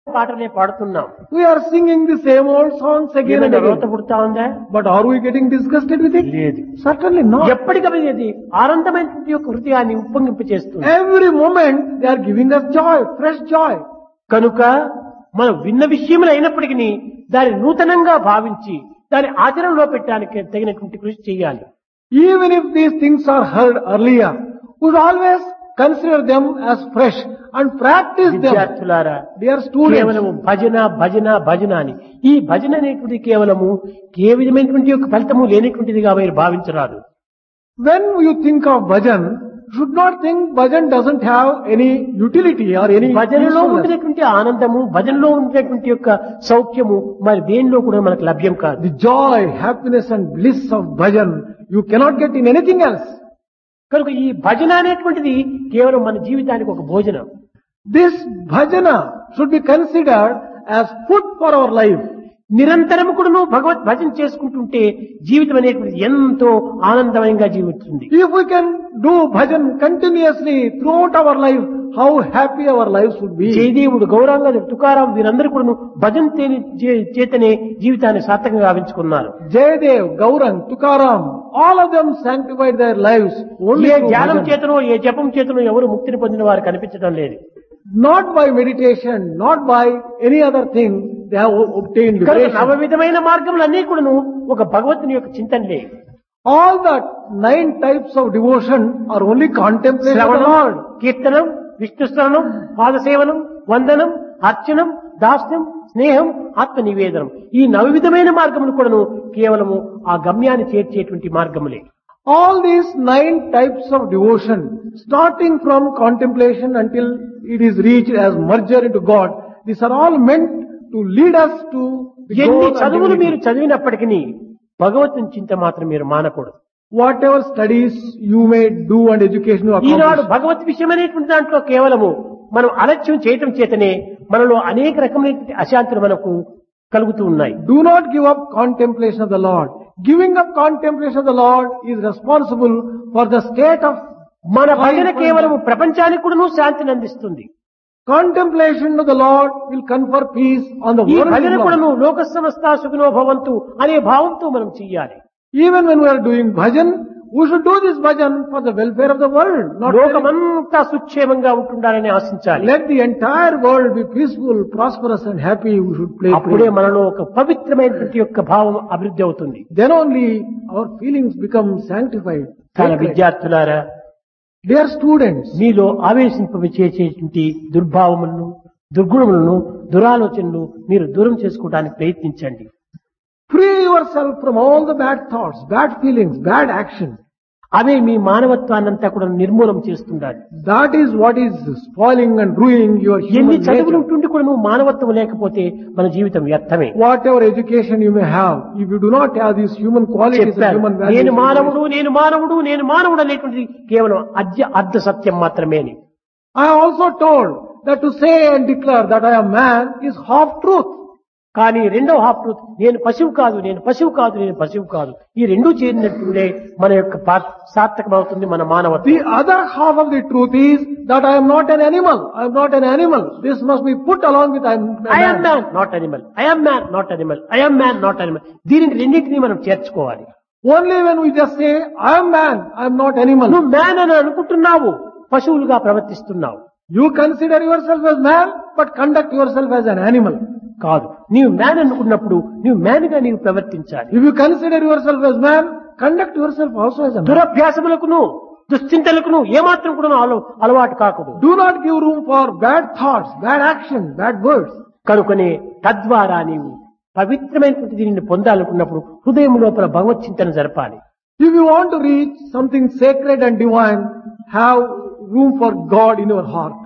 పాటలే పాడుతున్నాం We are singing the same old songs again and ఏమైనా రోత again. పుడతా ఉందా But are we getting disgusted with it? లేదు Certainly not. ఎప్పటికప్పుడు ఇది ఆనందమైనటువంటి యొక్క హృదయాన్ని ఉప్పొంగింపు చేస్తుంది Every moment they are giving us joy, fresh joy. కనుక మనం విన్న విషయములు అయినప్పటికీ దాన్ని నూతనంగా భావించి దాన్ని ఆచరణలో పెట్టడానికి తగినటువంటి కృషి చేయాలి Even if these things are heard earlier, we should always consider them as fresh and practice them. విద్యార్థులారా Dear students, కేవలము భజన భజన భజన అని ఈ భజన అనేటువంటిది కేవలము ఏ విధమైనటువంటి యొక్క ఫలితము లేనటువంటిదిగా మీరు భావించరాదు when you think of bhajan, you should not think bhajan doesn't have any utility or any భజనలో usefulness. ఉండేటువంటి ఆనందము భజనలో ఉండేటువంటి యొక్క సౌఖ్యము మరి దేనిలో కూడా మనకు లభ్యం కాదు The joy, happiness and bliss of bhajan, you cannot get in anything else. కనుక ఈ భజన అనేటువంటిది కేవలం మన జీవితానికి ఒక భోజనం This bhajana should be considered as food for our life. నిరంతరము కూడాను భగవత్ భజన చేసుకుంటుంటే జీవితం అనేటువంటిది ఎంతో ఆనందమయంగా జీవిస్తుంది If we can do bhajan continuously throughout our life, how happy our lives would be. జయదేవుడు Gauranga Tukaram వీరందరూ కూడాను భజన తేని- చే- చేతనే జీవితాన్ని సార్థకంగా గావించుకున్నారు Jayadev, Gaurang, Tukaram, all of them sanctified their lives only A through ధ్యానం bhajan. చేతనో ఏ జపం చేతనో ఎవరు ముక్తిని పొందిన వారు కనిపించడం లేదు Not by meditation, not by any other thing, they have obtained కనుక liberation. నవ విధమైన మార్గములన్నీ కూడాను ఒక భగవంతుని యొక్క చింతనలే All the nine types of devotion are only contemplation of the శ్రవణం Lord. కీర్తనం విష్ణుస్మరణం పాదసేవనం వందనం అర్చనం దాస్యం స్నేహం ఆత్మ నివేదనం ఈ నవ విధమైన మార్గములు కూడాను కేవలము ఆ గమ్యాన్ని చేర్చేటువంటి మార్గములే All these nine types of devotion, starting from contemplation until it is reached as merger into God, these are all meant to lead us to the ఎన్ని goal and చదువులు divinity. మీరు చదివినప్పటికీ భగవంతుని చింత మాత్రం మీరు మానకూడదు Whatever studies you may do and education you Eenadu accomplish, భగవత్ విషయం అనేటువంటి దాంట్లో కేవలము మనం అలక్ష్యం చేయటం చేతనే మనలో అనేక రకమైనటువంటి అశాంతులు మనకు కలుగుతూ ఉన్నాయి do not give up contemplation of the Lord. Giving up contemplation of the Lord is responsible for the state of మన భజన కేవలము ప్రపంచానికి కూడాను శాంతిని అందిస్తుంది contemplation of the Lord will confer peace on the ఈ world. భజన of కూడాను Lord. లోక సమస్త సుఖినో భవంతు అనే భావంతో మనం చెయ్యాలి Even when we are doing bhajan, we should do this bhajan for the welfare of the world, not for లోకమంతా సుక్షేమంగా ఉంటుండాలని ఆశించాలి Let the entire world be peaceful, prosperous and happy. We should play. అప్పుడే play. మనలో ఒక పవిత్రమైనటువంటి యొక్క భావం అభివృద్ధి అవుతుంది Then only our feelings become sanctified. తన sacred. విద్యార్థులారా Dear students, మీలో ఆవేశింపచేసేటువంటి దుర్భావములను దుర్గుణములను దురాలోచనలు మీరు దూరం చేసుకోవడానికి ప్రయత్నించండి free yourself from all the bad thoughts, bad feelings, bad action. అవే మీ మానవత్వాన్నంతా కూడా నిర్మూలం చేస్తుండాలి That is what is spoiling and ruining your ఎన్ని human చదువులు nature. ఉంటుండి కూడా నువ్వు మానవత్వం లేకపోతే మన జీవితం వ్యర్థమే Whatever education you may have, if you do not have these human qualities and చెప్పారు human నేను values, మానవుడు నేను మానవుడు నేను మానవుడు అనేటువంటిది కేవలం అద్య అర్ధ సత్యం మాత్రమే అని I also told that to say and declare that I am man is half truth. కానీ రెండో హాఫ్ ట్రూత్ నేను పశువు కాదు నేను పశువు కాదు నేను పశువు కాదు ఈ రెండు చేరినట్టుండే మన యొక్క పా- సార్థకమవుతుంది మన మానవత్వం The other half of the truth is that I am not an animal. I am not an animal. This must be put along with I am a I'm man. Man not animal I'm man not animal I'm man not animal దీనికి రెండింటినీ మనం చేర్చుకోవాలి Only when we just say I am man, I am not animal. నువ్వు man అని అనుకుంటున్నావు పశువులుగా ప్రవర్తిస్తున్నావు You consider yourself as man, but conduct yourself as an animal. కాదు నీవు మ్యాన్ అనుకున్నప్పుడు నీవు మ్యాన్ గా నీవు ప్రవర్తించాలి If you consider yourself as man, conduct yourself also as a man. దురభ్యాసములకును దుశ్చింతలకును ఏమాత్రం కూడా అల- అలవాటు కాకూడదు Do not give room for bad thoughts, bad action, bad words. కనుకనే తద్వారా నీవు పవిత్రమైనటువంటి దీనిని పొందాలనుకున్నప్పుడు హృదయం లోపల భగవత్ చింతన జరపాలి If you want to reach something sacred and divine, have room for God in your heart.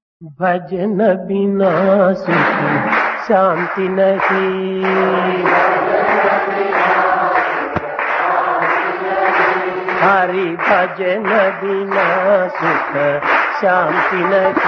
భజన బినా సుఖి శాంతి నహి హరి భజన బినా సుఖ శాంతి నహి